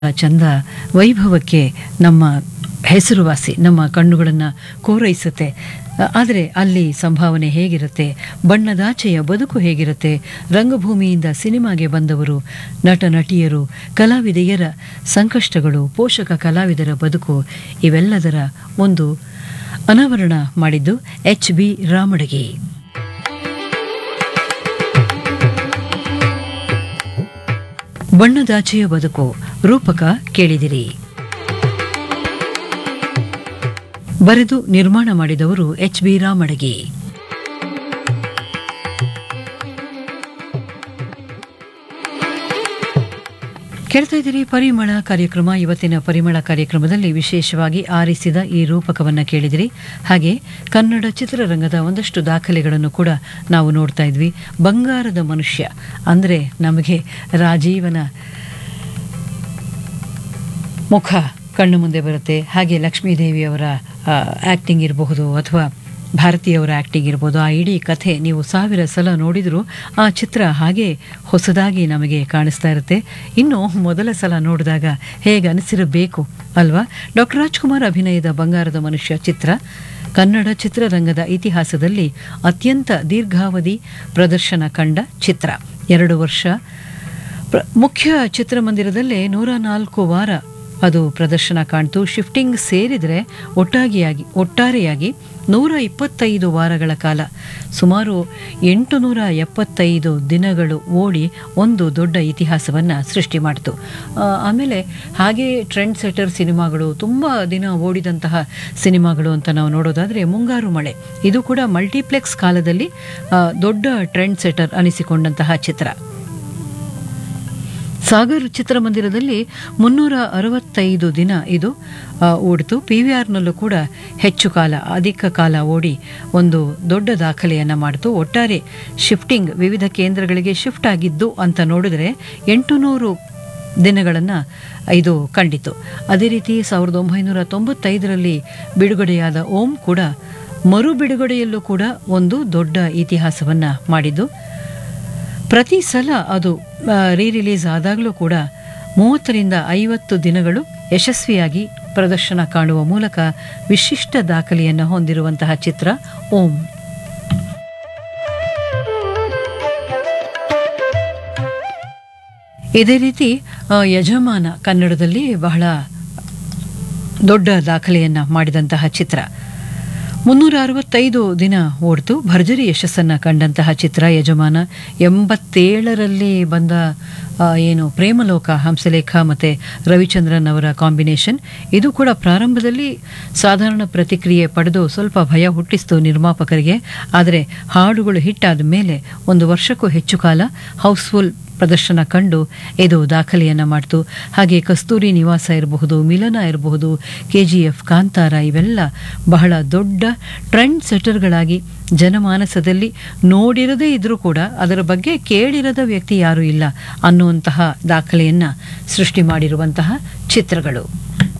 ಚಂದ ವೈಭವಕ್ಕೆ ನಮ್ಮ ಹೆಸರುವಾಸಿ ನಮ್ಮ ಕಣ್ಣುಗಳನ್ನು ಕೋರೈಸುತ್ತೆ ಆದರೆ ಅಲ್ಲಿ ಸಂಭಾವನೆ ಹೇಗಿರುತ್ತೆ ಬಣ್ಣದಾಚೆಯ ಬದುಕು ಹೇಗಿರುತ್ತೆ ರಂಗಭೂಮಿಯಿಂದ ಸಿನಿಮಾಗೆ ಬಂದವರು ನಟ ನಟಿಯರು ಕಲಾವಿದೆಯರ ಸಂಕಷ್ಟಗಳು ಪೋಷಕ ಕಲಾವಿದರ ಬದುಕು ಇವೆಲ್ಲದರ ಒಂದು ಅನಾವರಣ ಮಾಡಿದ್ದು ಎಚ್ ಬಿ ರಾಮಡಗಿ ಬಣ್ಣದಾಚೆಯ ಬದುಕು ರೂಪಕ ಕೇಳಿದಿರಿ ಬರೆದು ನಿರ್ಮಾಣ ಮಾಡಿದವರು ಎಚ್ ಬಿ ರಾಮಡಗಿ ಕೇಳ್ತಾ ಇದ್ದೀರಿ ಪರಿಮಳ ಕಾರ್ಯಕ್ರಮ ಇವತ್ತಿನ ಪರಿಮಳ ಕಾರ್ಯಕ್ರಮದಲ್ಲಿ ವಿಶೇಷವಾಗಿ ಆರಿಸಿದ ಈ ರೂಪಕವನ್ನು ಕೇಳಿದಿರಿ ಹಾಗೆ ಕನ್ನಡ ಚಿತ್ರರಂಗದ ಒಂದಷ್ಟು ದಾಖಲೆಗಳನ್ನು ಕೂಡ ನಾವು ನೋಡ್ತಾ ಇದ್ವಿ ಬಂಗಾರದ ಮನುಷ್ಯ ಅಂದರೆ ನಮಗೆ ರಾಜೀವನ ಮುಖ ಕಣ್ಣು ಮುಂದೆ ಬರುತ್ತೆ ಹಾಗೆ ಲಕ್ಷ್ಮೀದೇವಿಯವರ ಆ್ಯಕ್ಟಿಂಗ್ ಇರಬಹುದು ಅಥವಾ ಭಾರತೀಯವರ ಆ್ಯಕ್ಟಿಂಗ್ ಇರ್ಬೋದು ಆ ಇಡೀ ಕಥೆ ನೀವು ಸಾವಿರ ಸಲ ನೋಡಿದರೂ ಆ ಚಿತ್ರ ಹಾಗೆ ಹೊಸದಾಗಿ ನಮಗೆ ಕಾಣಿಸ್ತಾ ಇರುತ್ತೆ ಇನ್ನು ಮೊದಲ ಸಲ ನೋಡಿದಾಗ ಹೇಗೆ ಅನಿಸಿರಬೇಕು ಅಲ್ವಾ ಡಾಕ್ಟರ್ ರಾಜ್ಕುಮಾರ್ ಅಭಿನಯದ ಬಂಗಾರದ ಮನುಷ್ಯ ಚಿತ್ರ ಕನ್ನಡ ಚಿತ್ರರಂಗದ ಇತಿಹಾಸದಲ್ಲಿ ಅತ್ಯಂತ ದೀರ್ಘಾವಧಿ ಪ್ರದರ್ಶನ ಕಂಡ ಚಿತ್ರ ಎರಡು ವರ್ಷ ಪ್ರ ಮುಖ್ಯ ಚಿತ್ರಮಂದಿರದಲ್ಲೇ ನೂರ ನಾಲ್ಕು ವಾರ ಅದು ಪ್ರದರ್ಶನ ಕಾಣ್ತು ಶಿಫ್ಟಿಂಗ್ ಸೇರಿದರೆ ಒಟ್ಟಾಗಿಯಾಗಿ ಒಟ್ಟಾರೆಯಾಗಿ ನೂರ ಇಪ್ಪತ್ತೈದು ವಾರಗಳ ಕಾಲ ಸುಮಾರು ಎಂಟು ನೂರ ಎಪ್ಪತ್ತೈದು ದಿನಗಳು ಓಡಿ ಒಂದು ದೊಡ್ಡ ಇತಿಹಾಸವನ್ನು ಸೃಷ್ಟಿ ಮಾಡಿತು ಆಮೇಲೆ ಹಾಗೆ ಟ್ರೆಂಡ್ ಸೆಟರ್ ಸಿನಿಮಾಗಳು ತುಂಬ ದಿನ ಓಡಿದಂತಹ ಸಿನಿಮಾಗಳು ಅಂತ ನಾವು ನೋಡೋದಾದರೆ ಮುಂಗಾರು ಮಳೆ ಇದು ಕೂಡ ಮಲ್ಟಿಪ್ಲೆಕ್ಸ್ ಕಾಲದಲ್ಲಿ ಆ, ದೊಡ್ಡ ಟ್ರೆಂಡ್ ಸೆಟರ್ ಅನಿಸಿಕೊಂಡಂತಹ ಚಿತ್ರ ಸಾಗರ್ ಚಿತ್ರಮಂದಿರದಲ್ಲಿ ಮುನ್ನೂರ ಅರವತ್ತೈದು ದಿನ ಇದು ಆ, ಓಡಿತು ಪಿ ವಿ ಆರ್ನಲ್ಲೂ ಕೂಡ ಹೆಚ್ಚು ಕಾಲ ಅಧಿಕ ಕಾಲ ಓಡಿ ಒಂದು ದೊಡ್ಡ ದಾಖಲೆಯನ್ನು ಮಾಡಿತು ಒಟ್ಟಾರೆ ಶಿಫ್ಟಿಂಗ್ ವಿವಿಧ ಕೇಂದ್ರಗಳಿಗೆ ಶಿಫ್ಟ್ ಆಗಿದ್ದು ಅಂತ ನೋಡಿದರೆ ಎಂಟು ನೂರು ದಿನಗಳನ್ನು ಇದು ಕಂಡಿತು ಅದೇ ರೀತಿ ಸಾವಿರದ ಒಂಬೈನೂರ ತೊಂಬತ್ತೈದರಲ್ಲಿ ಬಿಡುಗಡೆಯಾದ ಓಂ ಕೂಡ ಮರು ಬಿಡುಗಡೆಯಲ್ಲೂ ಕೂಡ ಒಂದು ದೊಡ್ಡ ಇತಿಹಾಸವನ್ನು ಮಾಡಿದ್ದು ಪ್ರತಿ ಸಲ ಅದು ರೀ ರಿಲೀಸ್ ಆದಾಗಲೂ ಕೂಡ ಮೂವತ್ತರಿಂದ ಐವತ್ತು ದಿನಗಳು ಯಶಸ್ವಿಯಾಗಿ ಪ್ರದರ್ಶನ ಕಾಣುವ ಮೂಲಕ ವಿಶಿಷ್ಟ ದಾಖಲೆಯನ್ನು ಹೊಂದಿರುವಂತಹ ಚಿತ್ರ ಓಂ ಇದೇ ರೀತಿ ಆ, ಯಜಮಾನ ಕನ್ನಡದಲ್ಲಿ ಬಹಳ ದೊಡ್ಡ ದಾಖಲೆಯನ್ನು ಮಾಡಿದಂತಹ ಚಿತ್ರ ಮುನ್ನೂರ ಅರವತ್ತೈದು ದಿನ ಓಡ್ತು ಭರ್ಜರಿ ಯಶಸ್ಸನ್ನು ಕಂಡಂತಹ ಚಿತ್ರ ಯಜಮಾನ ಎಂಬತ್ತೇಳರಲ್ಲಿ ಬಂದ ಆ, ಏನು ಪ್ರೇಮಲೋಕ ಹಂಸಲೇಖ ಮತ್ತು ರವಿಚಂದ್ರನ್ ಅವರ ಕಾಂಬಿನೇಷನ್ ಇದು ಕೂಡ ಪ್ರಾರಂಭದಲ್ಲಿ ಸಾಧಾರಣ ಪ್ರತಿಕ್ರಿಯೆ ಪಡೆದು ಸ್ವಲ್ಪ ಭಯ ಹುಟ್ಟಿಸ್ತು ನಿರ್ಮಾಪಕರಿಗೆ ಆದರೆ ಹಾಡುಗಳು ಹಿಟ್ಟಾದ ಮೇಲೆ ಒಂದು ವರ್ಷಕ್ಕೂ ಹೆಚ್ಚು ಕಾಲ ಹೌಸ್ಫುಲ್ ಪ್ರದರ್ಶನ ಕಂಡು ಇದು ದಾಖಲೆಯನ್ನು ಮಾಡ್ತು ಹಾಗೆ ಕಸ್ತೂರಿ ನಿವಾಸ ಇರಬಹುದು ಮಿಲನ ಇರಬಹುದು ಕೆ ಜಿ ಎಫ್ ಕಾಂತಾರ ಇವೆಲ್ಲ ಬಹಳ ದೊಡ್ಡ ಟ್ರೆಂಡ್ ಸೆಟರ್ಗಳಾಗಿ ಜನಮಾನಸದಲ್ಲಿ ನೋಡಿರದೇ ಇದ್ರೂ ಕೂಡ ಅದರ ಬಗ್ಗೆ ಕೇಳಿರದ ವ್ಯಕ್ತಿ ಯಾರೂ ಇಲ್ಲ ಅನ್ನುವಂತಹ ದಾಖಲೆಯನ್ನು ಸೃಷ್ಟಿ ಮಾಡಿರುವಂತಹ ಚಿತ್ರಗಳು